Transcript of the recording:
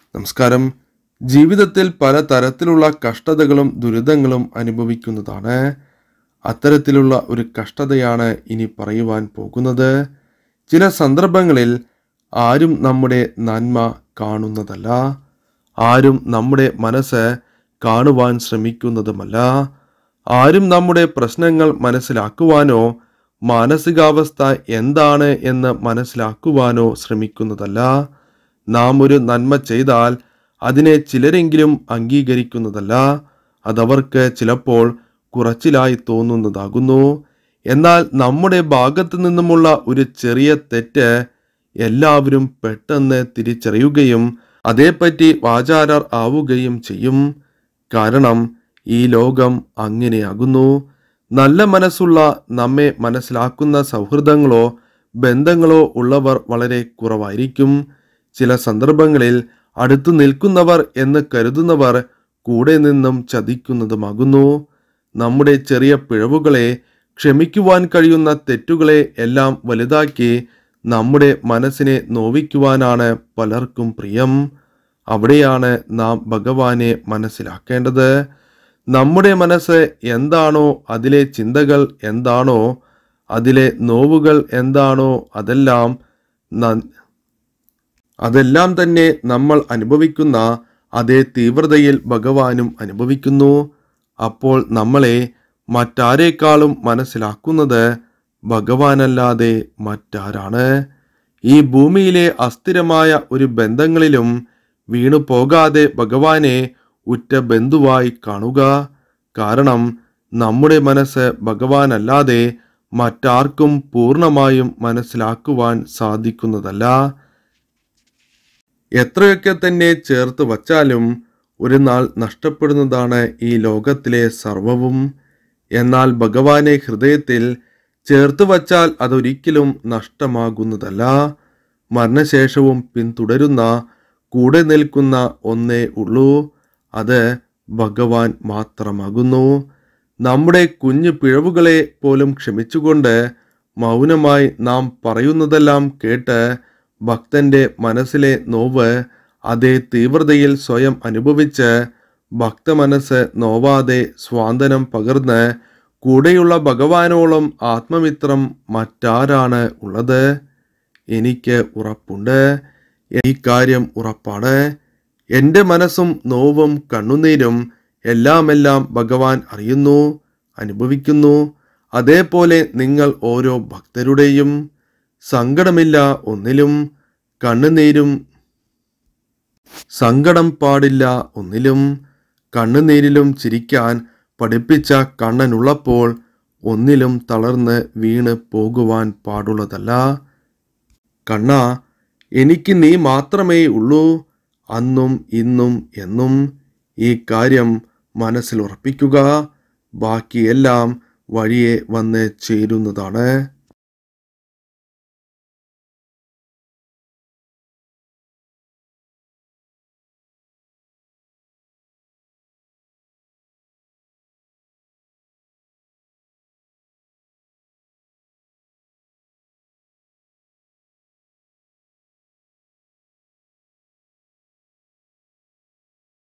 നമസ്കാരം ജീവിതത്തിൽ പല തരത്തിലുള്ള കഷ്ടതകളും ദുരിതങ്ങളും അനുഭവിക്കുന്നതാണ് അത്തരത്തിലുള്ള ഒരു കഷ്ടതയാണ് ഇനി പറയുവാൻ പോകുന്നത് ചില സന്ദർഭങ്ങളിൽ ആരും നമ്മുടെ നന്മ കാണുന്നതല്ല ആരും നമ്മുടെ മനസ്സ് കാണുവാൻ ശ്രമിക്കുന്നതുമല്ല ആരും നമ്മുടെ പ്രശ്നങ്ങൾ മനസ്സിലാക്കുവാനോ മാനസികാവസ്ഥ എന്താണ് എന്ന് മനസ്സിലാക്കുവാനോ ശ്രമിക്കുന്നതല്ല നാം ഒരു നന്മ ചെയ്താൽ അതിനെ ചിലരെങ്കിലും അംഗീകരിക്കുന്നതല്ല അതവർക്ക് ചിലപ്പോൾ കുറച്ചിലായി തോന്നുന്നതാകുന്നു എന്നാൽ നമ്മുടെ ഭാഗത്തു നിന്നുമുള്ള ഒരു ചെറിയ തെറ്റ് എല്ലാവരും പെട്ടെന്ന് തിരിച്ചറിയുകയും അതേപ്പറ്റി വാചാരർ ആവുകയും ചെയ്യും കാരണം ഈ ലോകം അങ്ങനെയാകുന്നു നല്ല മനസ്സുള്ള നമ്മെ മനസ്സിലാക്കുന്ന സൗഹൃദങ്ങളോ ബന്ധങ്ങളോ ഉള്ളവർ വളരെ കുറവായിരിക്കും ചില സന്ദർഭങ്ങളിൽ അടുത്തു നിൽക്കുന്നവർ എന്ന് കരുതുന്നവർ കൂടെ നിന്നും ചതിക്കുന്നതുമാകുന്നു നമ്മുടെ ചെറിയ പിഴവുകളെ ക്ഷമിക്കുവാൻ കഴിയുന്ന തെറ്റുകളെ എല്ലാം വലുതാക്കി നമ്മുടെ മനസ്സിനെ നോവിക്കുവാനാണ് പലർക്കും പ്രിയം അവിടെയാണ് നാം ഭഗവാനെ മനസ്സിലാക്കേണ്ടത് നമ്മുടെ മനസ്സ് എന്താണോ അതിലെ ചിന്തകൾ എന്താണോ അതിലെ നോവുകൾ എന്താണോ അതെല്ലാം ന- അതെല്ലാം തന്നെ നമ്മൾ അനുഭവിക്കുന്ന അതേ തീവ്രതയിൽ ഭഗവാനും അനുഭവിക്കുന്നു അപ്പോൾ നമ്മളെ മറ്റാരേക്കാളും മനസ്സിലാക്കുന്നത് ഭഗവാനല്ലാതെ മറ്റാരാണ് ഈ ഭൂമിയിലെ അസ്ഥിരമായ ഒരു ബന്ധങ്ങളിലും വീണു പോകാതെ ഭഗവാനെ ഉറ്റ ബന്ധുവായി കാണുക കാരണം നമ്മുടെ മനസ്സ് ഭഗവാനല്ലാതെ മറ്റാർക്കും പൂർണ്ണമായും മനസ്സിലാക്കുവാൻ സാധിക്കുന്നതല്ല എത്രയൊക്കെ തന്നെ ചേർത്ത് വച്ചാലും ഒരു നാൾ നഷ്ടപ്പെടുന്നതാണ് ഈ ലോകത്തിലെ സർവവും എന്നാൽ ഭഗവാനെ ഹൃദയത്തിൽ ചേർത്ത് വച്ചാൽ അതൊരിക്കലും നഷ്ടമാകുന്നതല്ല മരണശേഷവും പിന്തുടരുന്ന കൂടെ നിൽക്കുന്ന ഒന്നേ ഉള്ളൂ അത് ഭഗവാൻ മാത്രമാകുന്നു നമ്മുടെ കുഞ്ഞു പിഴവുകളെ പോലും ക്ഷമിച്ചുകൊണ്ട് മൗനമായി നാം പറയുന്നതെല്ലാം കേട്ട് ഭക്തന്റെ മനസ്സിലെ നോവ് അതേ തീവ്രതയിൽ സ്വയം അനുഭവിച്ച് ഭക്തമനസ്സ് നോവാതെ സ്വാന്തനം പകർന്ന് കൂടെയുള്ള ഭഗവാനോളം ആത്മമിത്രം മറ്റാരാണ് ഉള്ളത് എനിക്ക് ഉറപ്പുണ്ട് ഈ കാര്യം ഉറപ്പാണ് എൻ്റെ മനസ്സും നോവും കണ്ണുനീരും എല്ലാമെല്ലാം ഭഗവാൻ അറിയുന്നു അനുഭവിക്കുന്നു അതേപോലെ നിങ്ങൾ ഓരോ ഭക്തരുടെയും സങ്കടമില്ല ഒന്നിലും കണ്ണുനീരും സങ്കടം പാടില്ല ഒന്നിലും കണ്ണുനീരിലും ചിരിക്കാൻ പഠിപ്പിച്ച കണ്ണനുള്ളപ്പോൾ ഒന്നിലും തളർന്ന് വീണ് പോകുവാൻ പാടുള്ളതല്ല കണ്ണ എനിക്ക് നീ മാത്രമേ ഉള്ളൂ അന്നും ഇന്നും എന്നും ഈ കാര്യം മനസ്സിൽ ഉറപ്പിക്കുക ബാക്കിയെല്ലാം വഴിയെ വന്ന് ചേരുന്നതാണ്